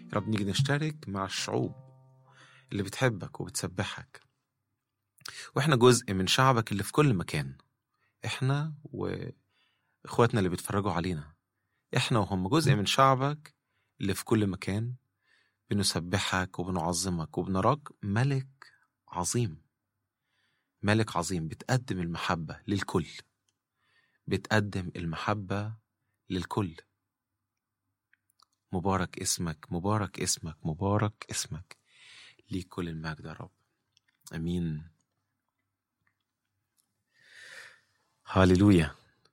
يا رب نيجي نشترك مع الشعوب اللي بتحبك وبتسبحك واحنا جزء من شعبك اللي في كل مكان احنا واخواتنا اللي بيتفرجوا علينا احنا وهم جزء من شعبك اللي في كل مكان بنسبحك وبنعظمك وبنراك ملك عظيم ملك عظيم بتقدم المحبة للكل بتقدم المحبة للكل مبارك اسمك مبارك اسمك مبارك اسمك ليك كل المجد يا رب امين هاليلويا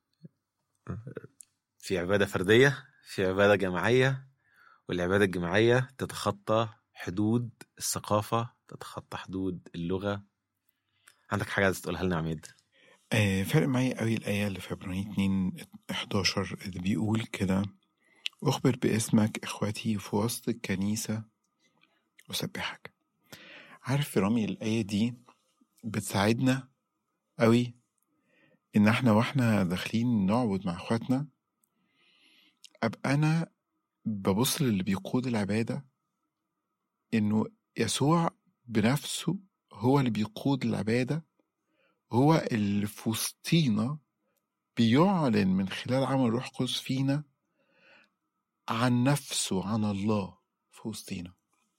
في عبادة فردية في عبادة جماعية والعبادة الجماعية تتخطى حدود الثقافة تتخطى حدود اللغة عندك حاجة عايز تقولها لنا يا عماد آه فرق معايا قوي الآية اللي في عبرانيين 2 11 اللي بيقول كده أخبر باسمك إخوتي في وسط الكنيسة أسبحك عارف يا رامي الآية دي بتساعدنا قوي إن احنا واحنا داخلين نعبد مع إخواتنا أبقى أنا ببص للي بيقود العبادة إنه يسوع بنفسه هو اللي بيقود العبادة هو اللي في وسطينا بيعلن من خلال عمل روح قدس فينا عن نفسه عن الله في وسطينا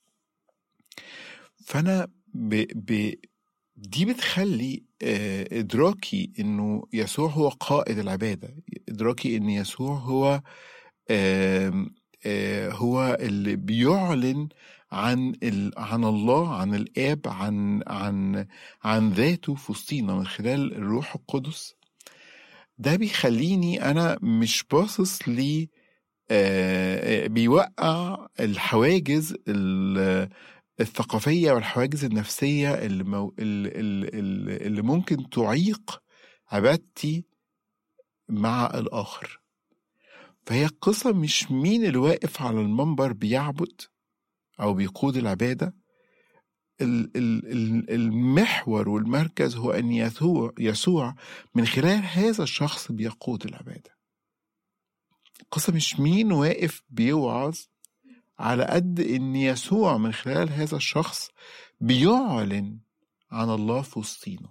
فأنا ب... ب... دي بتخلي آه، إدراكي إنه يسوع هو قائد العبادة إدراكي إن يسوع هو آم، آه، هو اللي بيعلن عن ال... عن الله عن الآب عن عن عن ذاته في وسطينا من خلال الروح القدس ده بيخليني أنا مش باصص لي آه، آه، بيوقع الحواجز ال- الثقافية والحواجز النفسية اللي, مو... اللي, اللي, اللي ممكن تعيق عبادتي مع الآخر فهي القصة مش مين اللي واقف على المنبر بيعبد أو بيقود العبادة ال- ال- ال- المحور والمركز هو أن يسوع, يسوع من خلال هذا الشخص بيقود العبادة القصة مش مين واقف بيوعظ على قد ان يسوع من خلال هذا الشخص بيعلن عن الله في وسطينا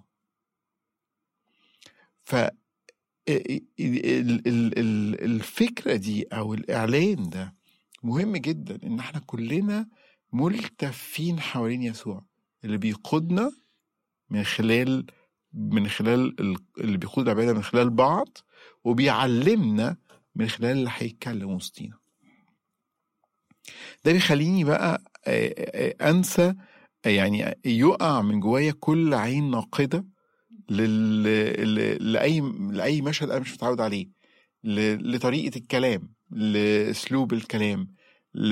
ف ال- ال- ال- الفكرة دي أو الإعلان ده مهم جدا إن احنا كلنا ملتفين حوالين يسوع اللي بيقودنا من خلال من خلال ال- اللي بيقود العبادة من خلال بعض وبيعلمنا من خلال اللي هيتكلم وسطينا ده بيخليني بقى آه، آه، انسى آه، يعني يقع من جوايا كل عين ناقده لل... ل- لاي لاي مشهد انا مش متعود عليه ل... لطريقه الكلام لاسلوب الكلام ل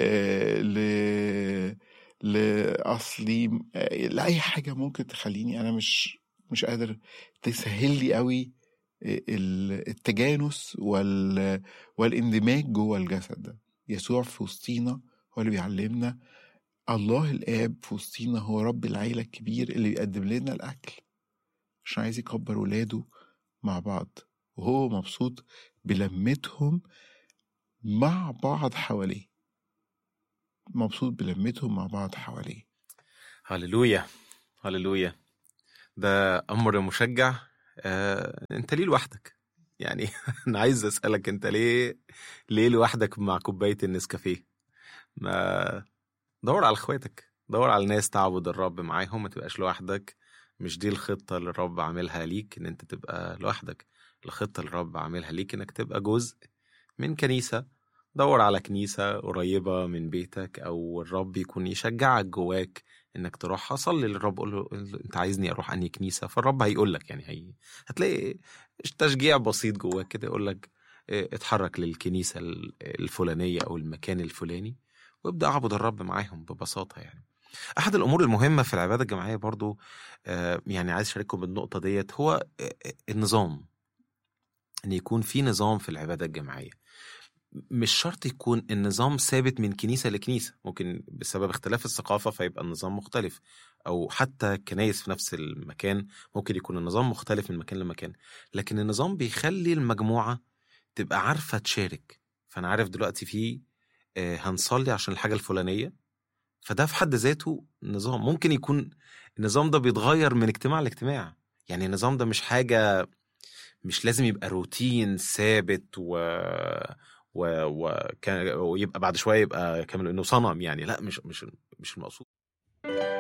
ل لاصلي آه، لاي حاجه ممكن تخليني انا مش مش قادر تسهل لي قوي ال- التجانس وال... والاندماج جوه الجسد ده يسوع في وسطينا هو اللي بيعلمنا الله الآب في وسطينا هو رب العيلة الكبير اللي بيقدم لنا الأكل عشان عايز يكبر ولاده مع بعض وهو مبسوط بلمتهم مع بعض حواليه مبسوط بلمتهم مع بعض حواليه هللويا هللويا ده امر مشجع آه، انت ليه لوحدك يعني انا عايز اسالك انت ليه ليه لوحدك مع كوبايه النسكافيه ما دور على اخواتك دور على ناس تعبد الرب معاهم ما تبقاش لوحدك مش دي الخطه اللي الرب عاملها ليك ان انت تبقى لوحدك الخطه اللي الرب عاملها ليك انك تبقى جزء من كنيسه دور على كنيسه قريبه من بيتك او الرب يكون يشجعك جواك انك تروح صلي للرب قول له انت عايزني اروح انهي كنيسه فالرب هيقول لك يعني هي هتلاقي تشجيع بسيط جواك كده يقول لك اه، اتحرك للكنيسه ال- الفلانيه او المكان الفلاني وابدا اعبد الرب معاهم ببساطه يعني احد الامور المهمه في العباده الجماعيه برضو اه، يعني عايز اشارككم بالنقطه ديت هو اه، اه، النظام ان يكون في نظام في العباده الجماعيه مش شرط يكون النظام ثابت من كنيسة لكنيسة ممكن بسبب اختلاف الثقافة فيبقى النظام مختلف أو حتى كنايس في نفس المكان ممكن يكون النظام مختلف من مكان لمكان لكن النظام بيخلي المجموعة تبقى عارفة تشارك فأنا عارف دلوقتي في آه، هنصلي عشان الحاجه الفلانيه فده في حد ذاته نظام ممكن يكون النظام ده بيتغير من اجتماع لاجتماع يعني النظام ده مش حاجه مش لازم يبقى روتين ثابت و و وكان ويبقى بعد شويه يبقى كامل انه صنم يعني لا مش مش مش المقصود